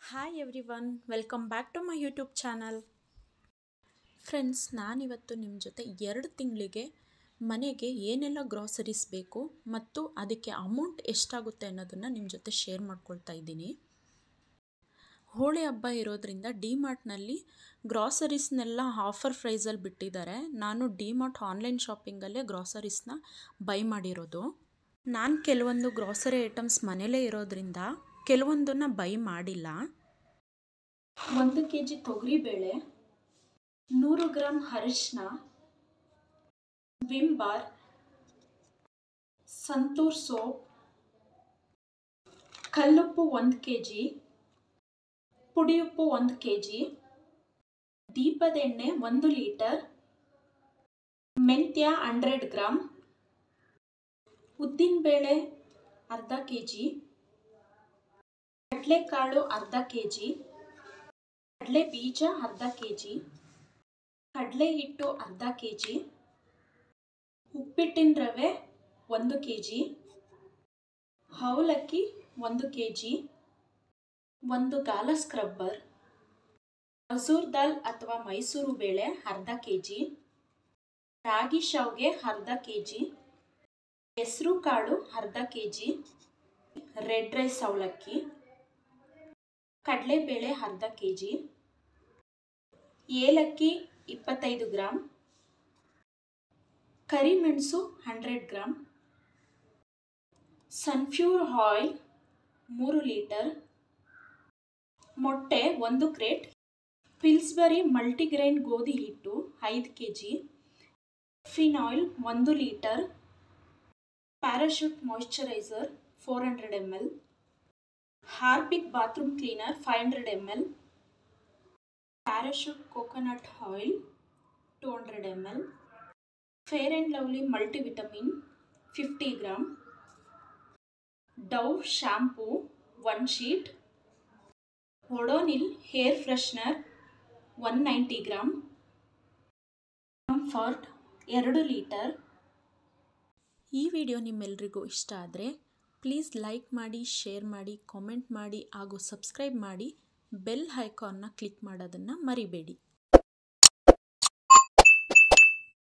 hi everyone welcome back to my YouTube channel friends ನಾನಿವತ್ತು ನಿಮ್ಮ ಜೊತೆ ಎರಡು ತಿಂಗಳಿಗೆ ಮನೆಗೆ ಏನೆಲ್ಲ ಗ್ರಾಸರೀಸ್ ಬೇಕು ಮತ್ತು ಅದಕ್ಕೆ ಅಮೌಂಟ್ ಎಷ್ಟಾಗುತ್ತೆ ಅನ್ನೋದನ್ನು ನಿಮ್ಮ ಜೊತೆ ಶೇರ್ ಮಾಡ್ಕೊಳ್ತಾ ಇದ್ದೀನಿ ಹೋಳಿ ಹಬ್ಬ ಇರೋದ್ರಿಂದ ಡಿಮಾರ್ಟ್ನಲ್ಲಿ ಗ್ರಾಸರೀಸ್ನೆಲ್ಲ ಆಫರ್ ಪ್ರೈಸಲ್ಲಿ ಬಿಟ್ಟಿದ್ದಾರೆ ನಾನು ಡಿಮಾರ್ಟ್ ಆನ್ಲೈನ್ ಶಾಪಿಂಗಲ್ಲೇ ಗ್ರಾಸರೀಸ್ನ ಬೈ ಮಾಡಿರೋದು ನಾನು ಕೆಲವೊಂದು ಗ್ರಾಸರಿ ಐಟಮ್ಸ್ ಮನೇಲೇ ಇರೋದ್ರಿಂದ ಕೆಲವೊಂದನ್ನು ಬೈ ಮಾಡಿಲ್ಲ ಒಂದು ಕೆ ಜಿ ತೊಗರಿಬೇಳೆ ನೂರು ಗ್ರಾಮ್ ಅರಿಶಿನ ವಿಮ್ ಬಾರ್ ಸಂತೂರ್ ಸೋಪ್ ಕಲ್ಲುಪ್ಪು ಒಂದು ಕೆ ಜಿ ಪುಡಿಯುಪ್ಪು ಒಂದು ಕೆ ಜಿ ದೀಪದ ಎಣ್ಣೆ ಒಂದು ಲೀಟರ್ ಮೆಂತ್ಯ ಹಂಡ್ರೆಡ್ ಗ್ರಾಮ್ ಉದ್ದಿನಬೇಳೆ ಅರ್ಧ ಕೆ ಜಿ ಕಡಲೆಕಾಳು ಅರ್ಧ ಕೆ ಜಿ ಕಡಲೆ ಬೀಜ ಅರ್ಧ ಕೆ ಜಿ ಕಡಲೆ ಹಿಟ್ಟು ಅರ್ಧ ಕೆ ಜಿ ಉಪ್ಪಿಟ್ಟಿನ ರವೆ ಒಂದು ಕೆ ಜಿ ಅವಲಕ್ಕಿ ಒಂದು ಕೆ ಜಿ ಒಂದು ಗಾಲ ಸ್ಕ್ರಬ್ಬರ್ ಮಸೂರ್ ದಾಲ್ ಅಥವಾ ಮೈಸೂರು ಬೇಳೆ ಅರ್ಧ ಕೆ ಜಿ ರಾಗಿ ಶಾವ್ಗೆ ಅರ್ಧ ಕೆ ಜಿ ಹೆಸರು ಕಾಳು ಅರ್ಧ ಕೆ ಜಿ ರೆಡ್ ರೈಸ್ ಅವಲಕ್ಕಿ ಕಡಲೆಬೇಳೆ ಅರ್ಧ ಕೆ ಜಿ ಏಲಕ್ಕಿ ಇಪ್ಪತ್ತೈದು ಗ್ರಾಮ್ ಕರಿಮೆಣಸು ಹಂಡ್ರೆಡ್ ಗ್ರಾಮ್ ಸನ್ಫ್ಯೂರ್ ಆಯಿಲ್ ಮೂರು ಲೀಟರ್ ಮೊಟ್ಟೆ ಒಂದು ಕ್ರೇಟ್ ಪಿಲ್ಸ್ಬರಿ ಮಲ್ಟಿಗ್ರೈನ್ ಗೋಧಿ ಹಿಟ್ಟು ಐದು ಕೆ ಜಿ ಫಿನಾಯಿಲ್ ಒಂದು litre Parachute moisturiser four hundred M L Harpic bathroom cleaner five hundred M L Parachute coconut oil two hundred M L Fair and Lovely multivitamin fifty gram Dove shampoo one sheet Odonil air freshener one ninety gram Comfort ಎರಡು litre ಈ video ನಿಮ್ಮೆಲ್ರಿಗೂ ಇಷ್ಟ ಆದರೆ please like ಮಾಡಿ share ಮಾಡಿ comment ಮಾಡಿ ಹಾಗೂ subscribe ಮಾಡಿ ಬೆಲ್ ಐಕಾನ್ನ ಕ್ಲಿಕ್ ಮಾಡೋದನ್ನು ಮರಿಬೇಡಿ